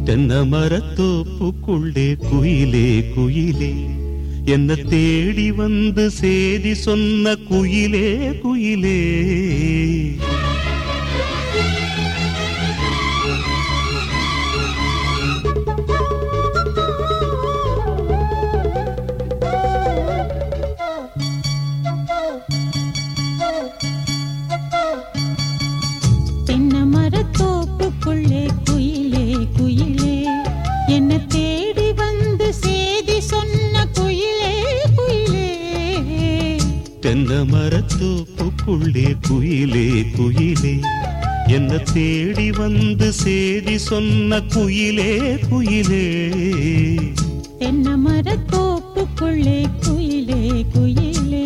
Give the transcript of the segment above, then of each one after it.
தென்னை மரத்தோப்புக்குள்ளே குயிலே குயிலே என்ன தேடி வந்து சேதி சொன்ன குயிலே குயிலே தென்னை மரத்தோப்புக்குள்ளே குயிலே குயிலே என்ன தேடி வந்து சேதி சொன்ன குயிலே குயிலே தென்னை மரத்தோப்புக்குள்ளே குயிலே குயிலே என்ன தேடி வந்து சேதி சொன்ன குயிலே குயிலே தென்னை மரத்தோப்புக்குள்ளே குயிலே குயிலே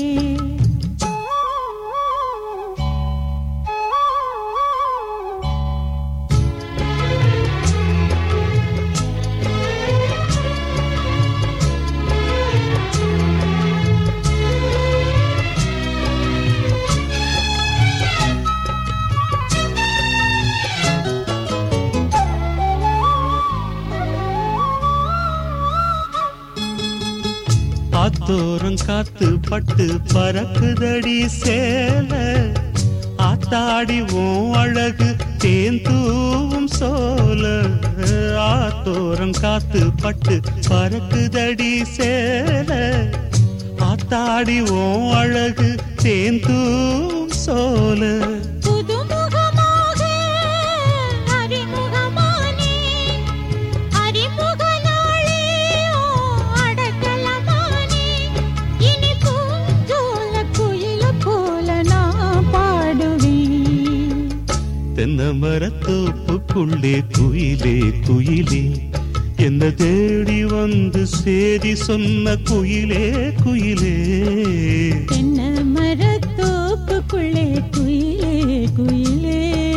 ஆத்தோரம் காத்து பட்டு பறக்குதடி சேல ஆத்தாடி உன் அழகு தேந்தூவும் சோல ஆத்தோரம் காத்து பட்டு பறக்குதடி சேல ஆத்தாடி உன் அழகு தேந்தூவும் சோல புதுமுகமாக அறிமுகமானே அறிமுக நாளே ஓ அடக்கலமானே இனி பூஞ்சோல குயில போல நான் பாடுவேன் தென்னை மரத்தோப்புக்குள்ளே குயிலே குயிலே என்ன தேடி வந்து சேதி சொன்ன குயிலே குயிலே தென்னை மரத்தோப்புக்குள்ளே குயிலே குயிலே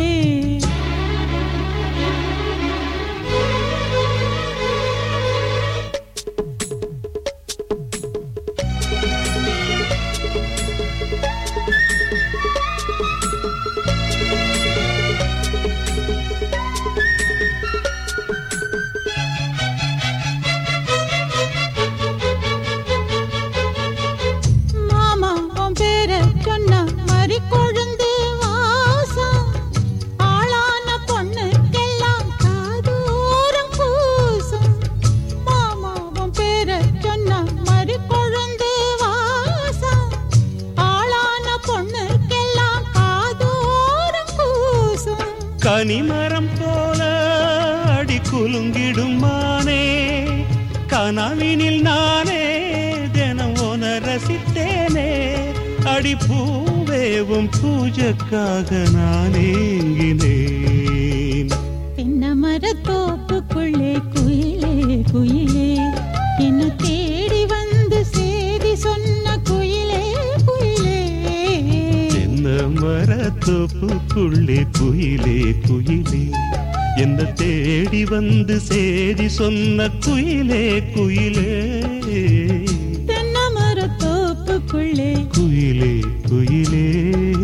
மாமா உன் பேரை சொன்னா மறி கொழுந்து வாசம் ஆளான பொண்ணுக்கெல்லாம் காதூரம் பூசும் மாமா உன் பேரை சொன்னா மறி கொழுந்து வாசம் ஆளான பொண்ணுக்கெல்லாம் காதூரம் பூசும் கனிமரம் போல அடி குலுங்கிடும் மானே கனவினில் நானே தினம் உன ரசித்தேனே அடி பூவேவும் பூஜைக்காக நான் ஏங்கினேன் தென்னை மரத்தோப்புக்குள்ளே குயிலே குயிலே என்ன தேடி வந்து சேதி சொன்ன குயிலே குயிலே தென்ன மரத்தோப்புக்குள்ளே குயிலே குயிலே என்ன தேடி வந்து சேதி சொன்ன குயிலே குயிலே தென்னை மரத்தோப்புக்குள்ளே குயிலே குயிலே